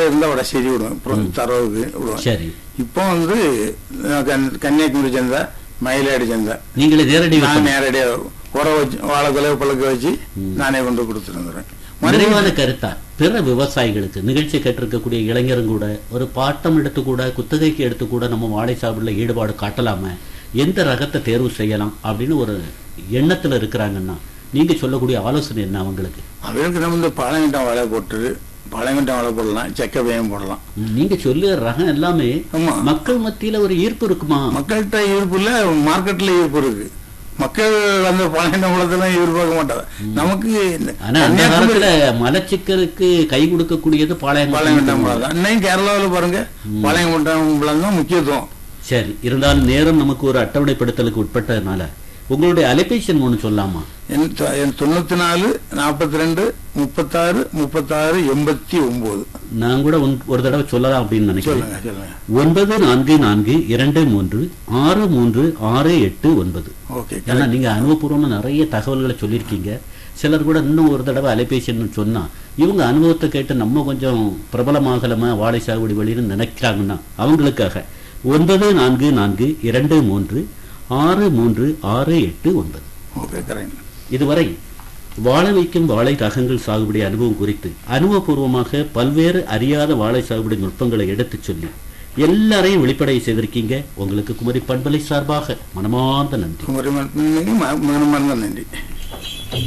இடத்துல இருந்தா வட செய்தி விடுவேன் அப்புறம் தரவுக்கு விடுவேன் சரி இப்போ வந்து அஹ், கன்- கன்னியாகுமரி சந்தை மயிலாடி சந்தை நீங்களே நேரடி நான் விற்பனை. நேரடியா உர வச்சு வாழைக்குலை பழுக்க வச்சு நானே கொண்டு கொடுத்துருந்துறேன் நிறைவான கருத்தா பிற விவசாயிகளுக்கு நிகழ்ச்சி கேட்டிருக்கக்கூடிய இளைஞரும் கூட ஒரு பாட்டம் எடுத்து கூட குத்தகைக்கு எடுத்து கூட நம்ம வாழை சாகுபடியில் ஈடுபாடு காட்டலாம எந்த ரகத்தை தேர்வு செய்யலாம் அப்படின்னு ஒரு எண்ணத்துல இருக்கிறாங்கன்னா நீங்க சொல்லக்கூடிய ஆலோசனை என்ன அவங்களுக்கு அவருக்கு நம்ம இந்த பழங்கட்டம் வாழை போட்டு பழங்கட்டம் வாழை போடலாம் செக்க பயம் போடலாம் நீங்க சொல்லுற ரகம் எல்லாமே ஆமா மக்கள் மத்தியில ஒரு ஈர்ப்பு இருக்குமா மக்கள்கிட்ட ஈர்ப்பு இல்ல மார்க்கெட்ல ஈர்ப்பு இருக்கு மக்கள் அந்த பழங்கட்டம் பழத்துல எதிர்பார்க்க மாட்டாங்க நமக்கு இந்த ஆனா அந்த கன்னியாகுமரி காலத்துல மலச்சிக்கலுக்கு கை கொடுக்கக்கூடியது பாளையம் பழங்கட்டம் பழம் தான் இன்னும் கேரளாவில் பாருங்க பழங்கட்டம் பழம் தான் முக்கியத்துவம் சரி இருந்தாலும் நேரம் நமக்கு ஒரு அட்டவணைப்படுத்தலுக்கு உட்பட்டதுனால உங்களுடைய அலைபேசி எண் ஒண்ணு சொல்லலாமா என் தொ- என் தொண்ணூத்தி நாலு நாற்பத்தி ரெண்டு முப்பத்தாறு முப்பத்தாறு எண்பத்தி ஒன்பது நான் கூட ஒன்- ஒரு தடவை சொல்லலாம் அப்படின்னு நினைக்கிறேன் சொல்லுங்க சொல்லுங்க ஒன்பது நான்கு நான்கு இரண்டு மூன்று ஆறு மூன்று ஆறு எட்டு ஒன்பது ஓகே ஏன்னா நீங்க அனுபவபூர்வமா நிறைய தகவல்களை சொல்லியிருக்கீங்க சிலர் கூட இன்னும் ஒரு தடவை அலைபேசி எண் சொன்னா இவங்க அனுபவத்தை கேட்டு நம்ம கொஞ்சம் பிரபலமாகலமா வாழை சாகுபடி வழின்னு நினைக்கிறாங்கன்னா அவங்களுக்காக ஒன்பது நான்கு நான்கு இரண்டு மூன்று ஆறு மூன்று ஆறு எட்டு ஒன்பது ஓகே கரெக்ட் இதுவரை வாழ வைக்கும் வாழை ரகங்கள் சாகுபடி அனுபவம் குறித்து அனுபவபூர்வமாக பல்வேறு அறியாத வாழை சாகுபடி நுட்பங்களை எடுத்துச் சொல்லி எல்லாரையும் வெளிப்படை செய்திருக்கீங்க உங்களுக்கு குமரி பண்பலை சார்பாக மனமார்ந்த நன்றி குமரி மண் மண் மண் நன்றி